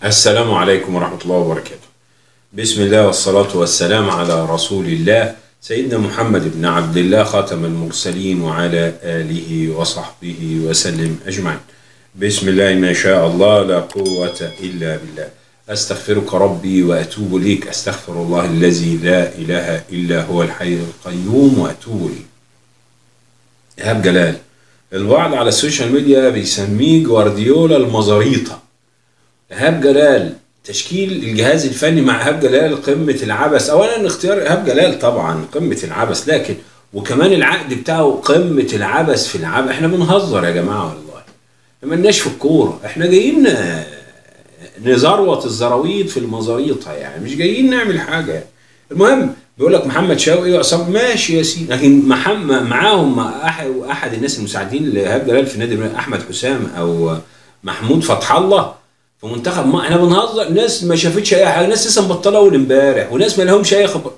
السلام عليكم ورحمة الله وبركاته. بسم الله والصلاة والسلام على رسول الله سيدنا محمد بن عبد الله خاتم المرسلين وعلى آله وصحبه وسلم أجمعين. بسم الله ما شاء الله لا قوة إلا بالله. أستغفرك ربي وأتوب إليك أستغفر الله الذي لا إله إلا هو الحي القيوم وأتوب إليه. إيهاب جلال البعض على السوشيال ميديا بيسميه جوارديولا المزاريطة إيهاب جلال تشكيل الجهاز الفني مع إيهاب جلال قمة العبث أولا اختيار إيهاب جلال طبعا قمة العبث لكن وكمان العقد بتاعه قمة العبث في العبث احنا بنهزر يا جماعة والله ما لناش في الكورة احنا جايين آه، نزروط الزراويط في المزاريطة يعني مش جايين نعمل حاجة يعني. المهم بيقول لك محمد شوقي وعصام ماشي يا سيدي لكن محمد معاهم مع احد احد الناس المساعدين لايهاب جلال في نادي المريخ، احمد حسام او محمود فتح الله في منتخب ما احنا بنهزر ناس ما شافتش اي حاجه ناس لسه مبطله اول امبارح وناس ما لهمش اي خبر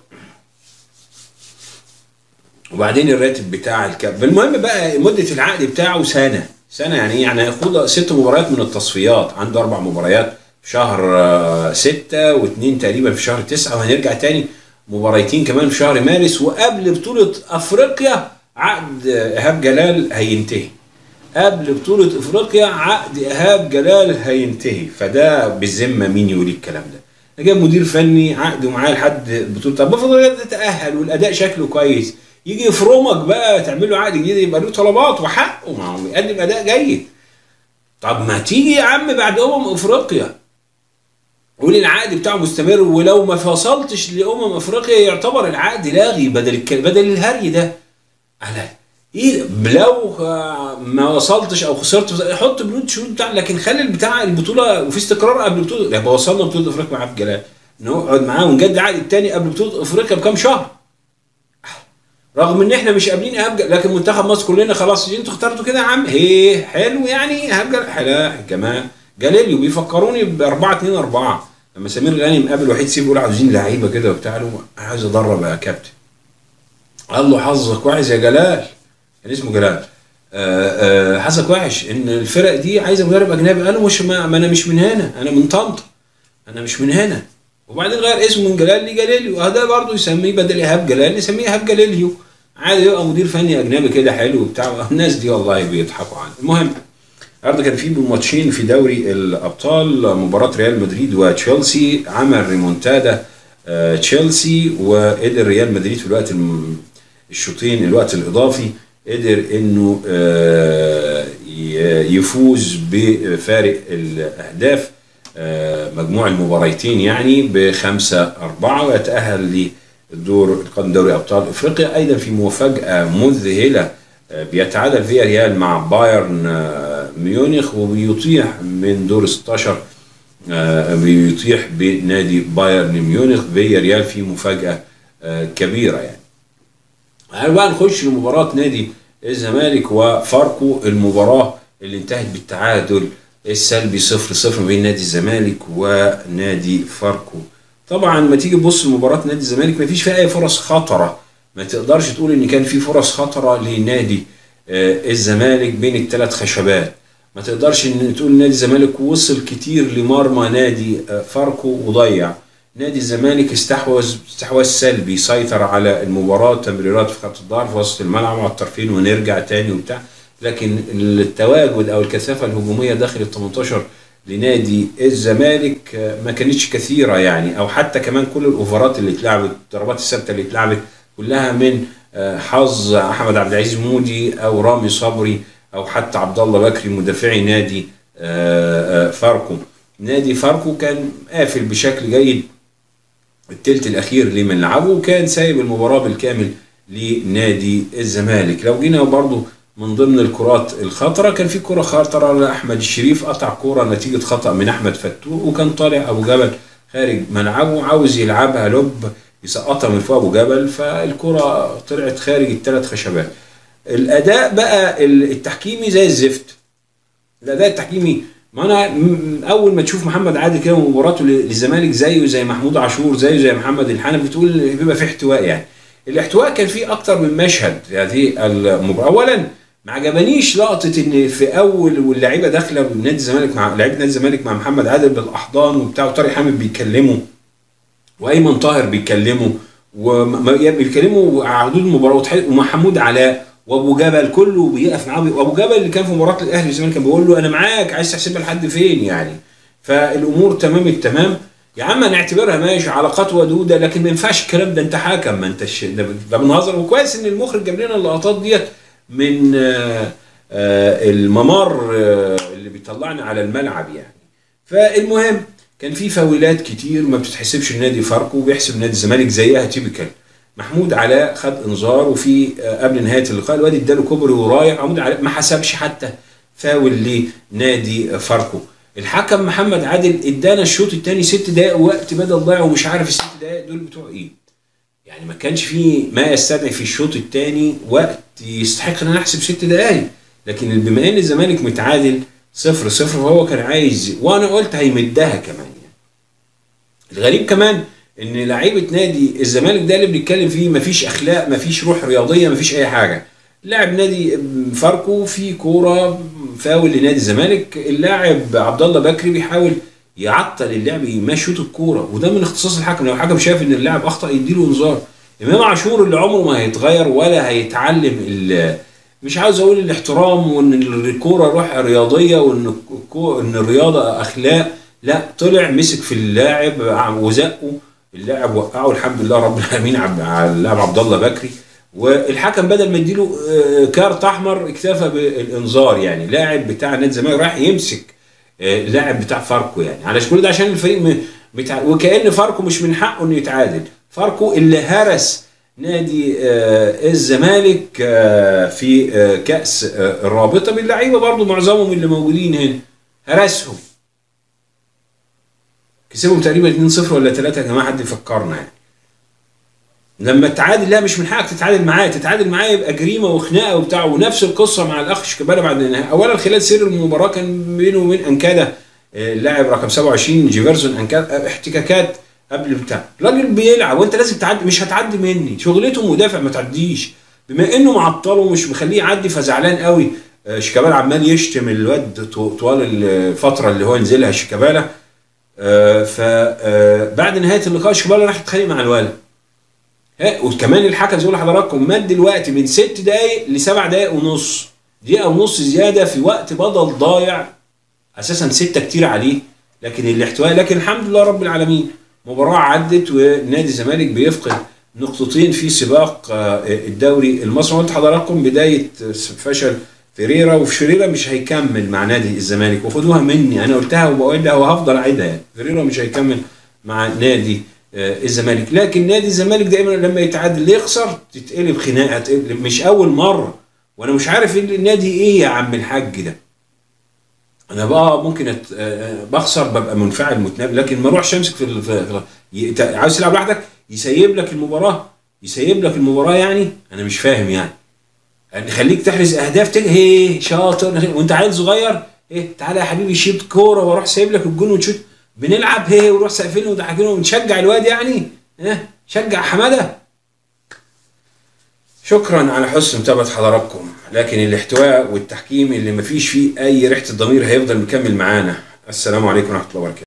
وبعدين الراتب بتاع الكاب المهم بقى مده العقد بتاعه سنه سنه يعني ايه؟ يعني هياخد ست مباريات من التصفيات عنده اربع مباريات في شهر آه، ستة واثنين تقريبا في شهر تسعة وهنرجع تاني مباريتين كمان في شهر مارس وقبل بطولة افريقيا عقد ايهاب جلال هينتهي قبل بطولة افريقيا عقد ايهاب جلال هينتهي فده بالذمة مين يقول الكلام ده ده جايب مدير فني عقده معاه لحد بطولة طب افرض تتأهل والاداء شكله كويس يجي يفرمك بقى تعمل له عقد جديد يبقى له طلبات وحقه ما هو يقدم اداء جيد طب ما تيجي يا عم بعد امم افريقيا قول العقد بتاعه مستمر ولو ما فصلتش لامم افريقيا يعتبر العقد لاغي بدل الك... بدل الهري ده على ايه لو آه، ما وصلتش او خسرت حط بنود شروط بتاع لكن خلي البتاع البطوله وفي استقرار قبل البطوله يبقى وصلنا بطوله افريقيا مع عبد الجلال نقعد معاه ونجدد العقد الثاني قبل بطوله افريقيا بكام شهر رغم ان احنا مش قابلين ايهاب جلال، لكن منتخب مصر كلنا خلاص انتوا اخترتوا كده يا عم هي حلو يعني ايهاب جلال حلا كمان جاليليو بيفكروني ب 4 2 4 لما سمير غانم قابل وحيد سيف يقول عاوزين لعيبه كده وبتاع له عايز ادرب يا كابتن قال له حظك وحش يا جلال كان اسمه جلال آه، آه، حظك وحش ان الفرق دي عايزه مدرب اجنبي قال له مش ما ما انا مش من هنا انا من طنطا انا مش من هنا وبعدين غير اسمه من جلال لجاليليو هذا برضه يسميه بدل ايهاب جلال نسميه ايهاب جاليليو عادي يبقى مدير فني اجنبي كده حلو وبتاع الناس دي والله بيضحكوا عنه المهم النهارده كان في ماتشين في دوري الابطال مباراه ريال مدريد وتشيلسي عمل ريمونتادا آه، تشيلسي وقدر ريال مدريد في الوقت الم- الشوطين الوقت الاضافي قدر انه آه، ي- يفوز بفارق الاهداف آه، مجموع المباراتين يعني بخمسة أربعة ويتأهل للدور القادم دوري أبطال أفريقيا أيضا في مفاجأة مذهلة آه، بيتعادل فيها ريال مع بايرن آه، ميونخ وبيطيح من دور 16 آه، بيطيح بنادي بايرن ميونخ فيا ريال في مفاجأة آه، كبيرة يعني تعالوا بقى نخش لمباراة نادي الزمالك وفاركو المباراة اللي انتهت بالتعادل السلبي صفر صفر بين نادي الزمالك ونادي فاركو طبعا ما تيجي تبص لمباراة نادي الزمالك ما فيش فيها اي فرص خطرة ما تقدرش تقول ان كان في فرص خطرة لنادي آه، الزمالك بين الثلاث خشبات ما تقدرش ان تقول نادي الزمالك وصل كتير لمرمى نادي آه، فاركو وضيع نادي الزمالك استحوذ استحواذ سلبي سيطر على المباراة تمريرات في خط الظهر في وسط الملعب على الطرفين ونرجع تاني وبتاع لكن التواجد او الكثافة الهجومية داخل ال 18 لنادي الزمالك آه، ما كانتش كثيرة يعني او حتى كمان كل الاوفرات اللي اتلعبت الضربات الثابتة اللي اتلعبت كلها من آه، حظ احمد عبد العزيز مودي او رامي صبري او حتى عبد الله بكري مدافعي نادي آه، آه، فاركو نادي فاركو كان قافل بشكل جيد التلت الاخير لمن لعبه وكان سايب المباراه بالكامل لنادي الزمالك لو جينا برضو من ضمن الكرات الخطره كان في كره خطره لاحمد الشريف قطع كره نتيجه خطا من احمد فتوح وكان طالع ابو جبل خارج ملعبه عاوز يلعبها لب يسقطها من فوق ابو جبل فالكره طلعت خارج الثلاث خشبات الاداء بقى التحكيمي زي الزفت الاداء التحكيمي ما انا م- اول ما تشوف محمد عادل كده ومباراته ل- للزمالك زيه زي محمود عاشور زيه زي محمد الحنفي بتقول بيبقى في احتواء يعني الاحتواء كان فيه اكتر من مشهد في هذه المباراه اولا ما عجبنيش لقطه ان في اول واللعيبه داخله نادي الزمالك مع لعيبه نادي الزمالك مع محمد عادل بالاحضان وبتاع وطارق حامد بيتكلموا وايمن طاهر بيتكلموا وبيتكلموا على حدود المباراه ومحمود علاء وابو جبل كله بيقف معاه وابو جبل اللي كان في مباراه الاهلي والزمالك كان بيقول له انا معاك عايز تحسبها لحد فين يعني فالامور تمام التمام يا عم نعتبرها ماشي علاقات ودوده لكن ما ينفعش الكلام ده انت حاكم ما انتش ده ده بنهزر وكويس ان المخرج جاب لنا اللقطات ديت من آه، آه، الممر آه، اللي بيطلعنا على الملعب يعني فالمهم كان في فاولات كتير ما بتتحسبش لنادي فاركو وبيحسب نادي الزمالك زيها تيبيكال محمود علاء خد انذار وفي آه، قبل نهايه اللقاء الواد اداله كوبري ورايح محمود علاء ما حسبش حتى فاول لنادي فاركو الحكم محمد عادل ادانا الشوط الثاني ست دقائق وقت بدل ضايع ومش عارف الست دقائق دول بتوع ايه يعني ما كانش في ما يستدعي في الشوط الثاني وقت يستحق ان انا احسب ست دقائق لكن بما ان الزمالك متعادل صفر صفر فهو كان عايز وانا قلت هيمدها كمان يعني الغريب كمان ان لعيبه نادي الزمالك ده اللي بنتكلم فيه مفيش اخلاق مفيش روح رياضيه مفيش اي حاجه لاعب نادي فاركو في كوره فاول لنادي الزمالك اللاعب عبد الله بكري بيحاول يعطل اللعب ما يشوط الكوره وده من اختصاص الحكم لو الحكم شايف ان اللاعب اخطا يديله انذار امام عاشور اللي عمره ما هيتغير ولا هيتعلم ال- مش عاوز اقول الاحترام وان الكوره روح رياضيه وان الكو- ان الرياضه اخلاق لا طلع مسك في اللاعب وزقه اللاعب وقعه الحمد لله رب العالمين عب- على اللاعب عبد الله بكري والحكم بدل ما يديله آه، كارت احمر اكتفى بالانذار يعني لاعب بتاع نادي الزمالك راح يمسك آه، اللاعب بتاع فاركو يعني علشان كل ده عشان الفريق م- متع... وكأن فاركو مش من حقه انه يتعادل فاركو اللي هرس نادي آه، الزمالك آه، في آه، كأس آه، الرابطة باللعيبة برضو معظمهم اللي موجودين هنا هرسهم كسبهم تقريبا 2-0 ولا 3 يا جماعة حد يفكرنا يعني لما تتعادل لا مش من حقك تتعادل معاه تتعادل معاه يبقى جريمه وخناقه وبتاع ونفس القصه مع الاخ شيكابالا بعد النهايه اولا خلال سير المباراه كان بينه وبين انكادا آه، اللاعب رقم 27 جيفرسون انكادا آه، احتكاكات قبل بتاع الراجل بيلعب وانت لازم تعدي مش هتعدي مني شغلته مدافع ما تعديش بما انه معطله ومش مخليه يعدي فزعلان قوي آه، شيكابالا عمال يشتم الواد طو- طوال الفتره اللي هو نزلها شيكابالا فبعد نهايه اللقاء شيكابالا راح يتخانق مع الولد ها وكمان الحكم زي ما بقول لحضراتكم مد دلوقتي من ست دقايق لسبع دقايق ونص دقيقة ونص زيادة في وقت بدل ضايع أساسا ستة كتير عليه لكن الاحتواء لكن الحمد لله رب العالمين مباراة عدت ونادي الزمالك بيفقد نقطتين في سباق آه، الدوري المصري قلت لحضراتكم بداية فشل فيريرا وفيريرا مش هيكمل مع نادي الزمالك وخدوها مني انا قلتها وبقولها وهفضل اعيدها يعني فيريرا مش هيكمل مع نادي آه، الزمالك لكن نادي الزمالك دايما لما يتعادل يخسر تتقلب خناقه تتقلب مش اول مره وانا مش عارف إيه النادي ايه يا عم الحاج ده انا بقى ممكن أت... آه، بخسر ببقى منفعل متناب لكن ما اروحش امسك في, ال... في... في... ي- أنت عاوز تلعب لوحدك يسيب لك المباراه يسيب لك المباراه يعني انا مش فاهم يعني يعني خليك تحرز اهداف تج... هي شاطر وانت عيل صغير ايه تعالى يا حبيبي شيط كوره واروح سايب لك الجون ونشوت بنلعب هي ونروح ساقفينه وضحكينه ونشجع الواد يعني ها شجع حماده شكرا على حسن متابعه حضراتكم لكن الاحتواء والتحكيم اللي مفيش فيه اي ريحه الضمير هيفضل مكمل معانا السلام عليكم ورحمه الله وبركاته